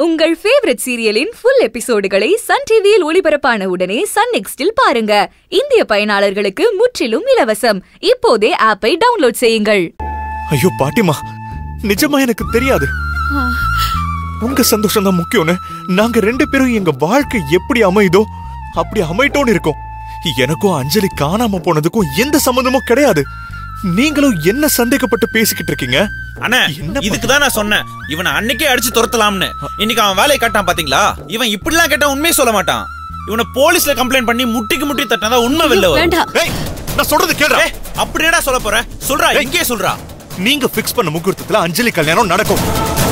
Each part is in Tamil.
உங்கள் ஃபேவரட் சீரியலின் ஃபுல் எபிசோடுகளை சன் டிவியில் ஒளிபரப்பான உடனே சன் நெக்ஸ்டில் பாருங்க இந்திய பயனாளர்களுக்கு முற்றிலும் இலவசம் இப்போதே ஆப்பை டவுன்லோட் செய்யுங்கள் ஐயோ பாட்டிமா நிஜமா எனக்கு தெரியாது உங்க சந்தோஷம் தான் முக்கியம்னு நாங்க ரெண்டு பேரும் எங்க வாழ்க்கை எப்படி அமையுதோ அப்படி அமையட்டோன்னு இருக்கோம் எனக்கும் அஞ்சலி காணாம போனதுக்கும் எந்த சம்மந்தமும் கிடையாது நீங்களும் என்ன சந்தேகப்பட்டு பேசிக்கிட்டு இருக்கீங்க அண்ணே என்ன இதுக்கு தான் நான் சொன்னேன் இவனை அன்னைக்கே அடிச்சு துரத்தலாம்னு இன்னைக்கு அவன் வேலையை காட்டான் பாத்தீங்களா இவன் இப்படிலாம் கேட்டா உண்மையை சொல்ல மாட்டான் இவனை போலீஸ்ல கம்ப்ளைண்ட் பண்ணி முட்டிக்கு முட்டி தட்டினா உண்மை வெளில வரும் வேண்டாம் ஏய் நான் சொல்றது கேளுடா ஏய், அப்படியேடா சொல்ல போற சொல்றா ஏய். இங்கே சொல்றா நீங்க ஃபிக்ஸ் பண்ண முகூர்த்தத்துல அஞ்சலி கல்யாணம் நடக்கும்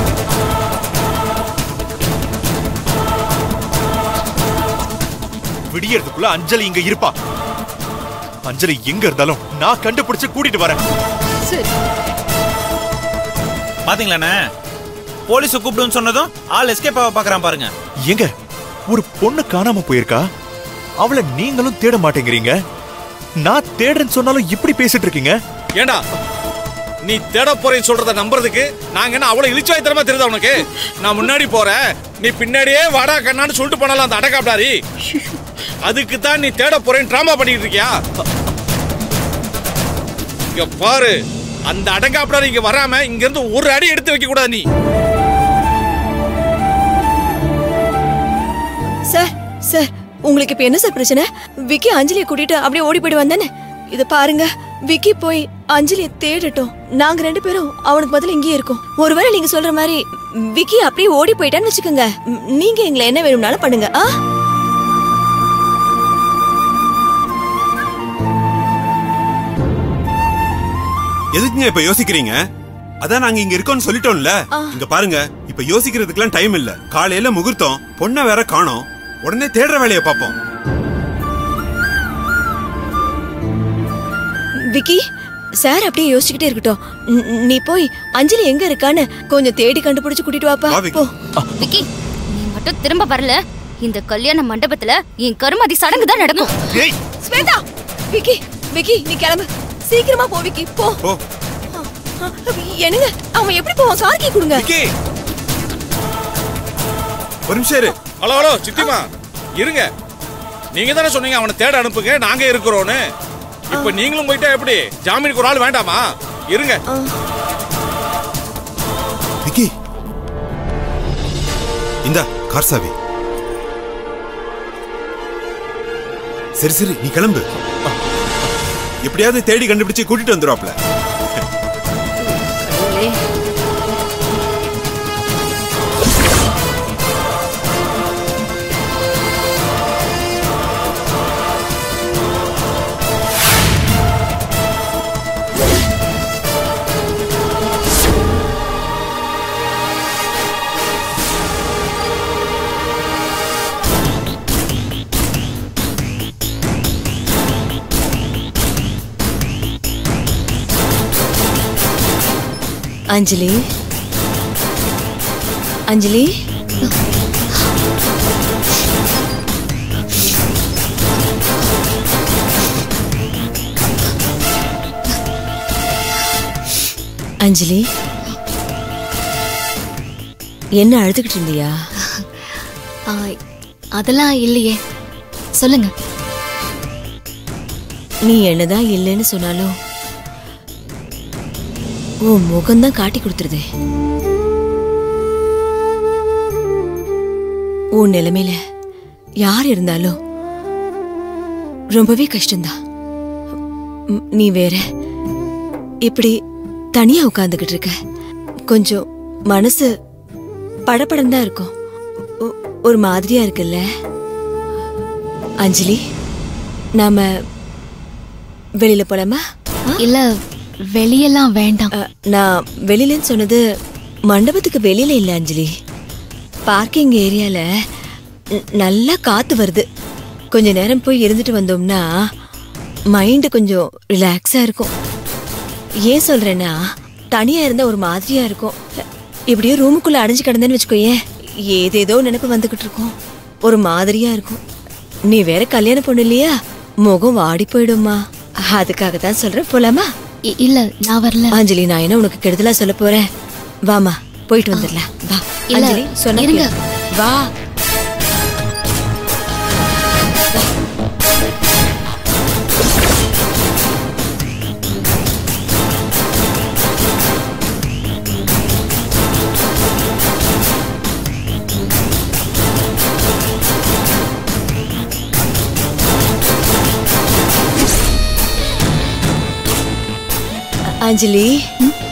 விடியறதுக்குள்ள அஞ்சலி இங்க இருப்பா அஞ்சலி எங்க இருந்தாலும் நான் கண்டுபிடிச்சு கூட்டிட்டு வரேன் சரி பாத்தீங்களாண்ணே போலீஸ கூப்பிடுன்னு சொன்னதும் ஆள் எஸ்கேப் ஆக பாக்குறான் பாருங்க எங்க ஒரு பொண்ணு காணாம போயிருக்கா அவளை நீங்களும் தேட மாட்டேங்கிறீங்க நான் தேடுறேன்னு சொன்னாலும் இப்படி பேசிட்டு இருக்கீங்க ஏண்டா நீ தேட போறேன்னு சொல்றத நம்புறதுக்கு நாங்க என்ன அவ்வளவு இழிச்சாய்த்தனமா தெரியுதா உனக்கு நான் முன்னாடி போறேன் நீ பின்னாடியே வாடா கண்ணான்னு சொல்லிட்டு போனாலும் அந்த அடக்காப்டாரி அதுக்கு தான் நீ தேட போறேன்னு டிராமா பண்ணிட்டு இருக்கியா இங்க பாரு அந்த அடங்காப்டாரி இங்க வராம இங்க இருந்து ஒரு அடி எடுத்து வைக்க கூடாது நீ சார் சார் உங்களுக்கு இப்ப என்ன சார் பிரச்சனை விக்கி அஞ்சலியை கூட்டிட்டு அப்படியே ஓடி போயிடுவான் தானே இத பாருங்க விக்கி போய் அஞ்சலியை தேடட்டும் நாங்க ரெண்டு பேரும் அவனுக்கு பதிலா இங்கேயே இருக்கோம் ஒருவேளை நீங்க சொல்ற மாதிரி விக்கி அப்படியே ஓடி போயிட்டான்னு வச்சுக்கோங்க ம், நீங்க எங்களை என்ன வேணும்னாலும் பண்ணுங்க ஆ எதுக்குங்க இப்ப யோசிக்கிறீங்க அதான் நாங்க இங்க இருக்கோம்னு சொல்லிட்டோம்ல இங்க பாருங்க இப்ப யோசிக்கிறதுக்கெல்லாம் டைம் இல்ல காலையில முகூர்த்தம் பொண்ண வேற காணோம் உடனே தேடுற வேலையை பார்ப்போம் விக்கி சார் அப்படியே யோசிச்சுக்கிட்டே இருக்கட்டும் ம், நீ போய் அஞ்சலி எங்க இருக்கான்னு கொஞ்சம் தேடி கண்டுபிடிச்சு கூட்டிட்டு வாப்பா வா, விக்கி. போ விக்கி நீ மட்டும் திரும்ப வரல இந்த கல்யாண மண்டபத்துல என் கருமாதி சடங்கு தான் நடக்கும் ஏய் ஸ்வேதா விக்கி விக்கி நீ கிளம்பு சீக்கிரமா போ விக்கி போ போ என்னங்க அவன் எப்படி போவான் கார் கீ கொடுங்க விக்கி ஒரு நிமிஷம் இரு ஹலோ ஹலோ சித்திமா இருங்க நீங்க தானே சொன்னீங்க அவனை தேட அனுப்புங்க நாங்க இருக்கிறோன்னு இப்ப நீங்களும் போயிட்டா எப்படி ஜாமீனுக்கு ஒரு ஆள் வேண்டாமா இருங்க விக்கி இந்தா கார் சாவி சரி சரி நீ கிளம்பு எப்படியாவது தேடி கண்டுபிடிச்சு கூட்டிட்டு வந்துருவாப்ல அஞ்சலி அஞ்சலி அஞ்சலி என்ன அழுதுகிட்டு இருந்தியா ஆ, அதெல்லாம் இல்லையே சொல்லுங்க நீ என்னதான் இல்லைன்னு சொன்னாலும் உன் முகம்தான் காட்டி கொடுத்துருதே உன் நிலைமையில யார் இருந்தாலும் ரொம்பவே கஷ்டம்தான் ம், நீ வேற இப்படி தனியா உட்கார்ந்துகிட்டு இருக்க கொஞ்சம் மனசு படபடம் தான் இருக்கும் ஒ- ஒரு மாதிரியா இருக்குல்ல அஞ்சலி நாம வெளியில போலாமா இல்ல வெளியெல்லாம் வேண்டாம் அ, நான் வெளியிலன்னு சொன்னது மண்டபத்துக்கு வெளியில இல்ல அஞ்சலி பார்க்கிங் ஏரியால ந- நல்லா காத்து வருது கொஞ்ச நேரம் போய் இருந்துட்டு வந்தோம்னா மைண்டு கொஞ்சம் ரிலாக்ஸா இருக்கும் ஏன் சொல்றேன்னா தனியா இருந்தா ஒரு மாதிரியா இருக்கும் இப்படியே ரூமுக்குள்ள அடைஞ்சு கிடந்தேன்னு வச்சுக்கோயேன் ஏதேதோ நினைப்பு வந்துகிட்டு இருக்கும் ஒரு மாதிரியா இருக்கும் நீ வேற கல்யாணம் பொண்ணு இல்லையா முகம் வாடி போயிடும்மா அதுக்காக தான் சொல்றேன் போலாமா இ- இல்ல நான் வரல அஞ்சலி நான் என்ன உனக்கு கெடுதலா சொல்ல போறேன் வாமா போயிட்டு வந்துடலாம் வா இல்ல, அஞ்சலி சொன்ன இருங்க. கேளு. வா அஞ்சலி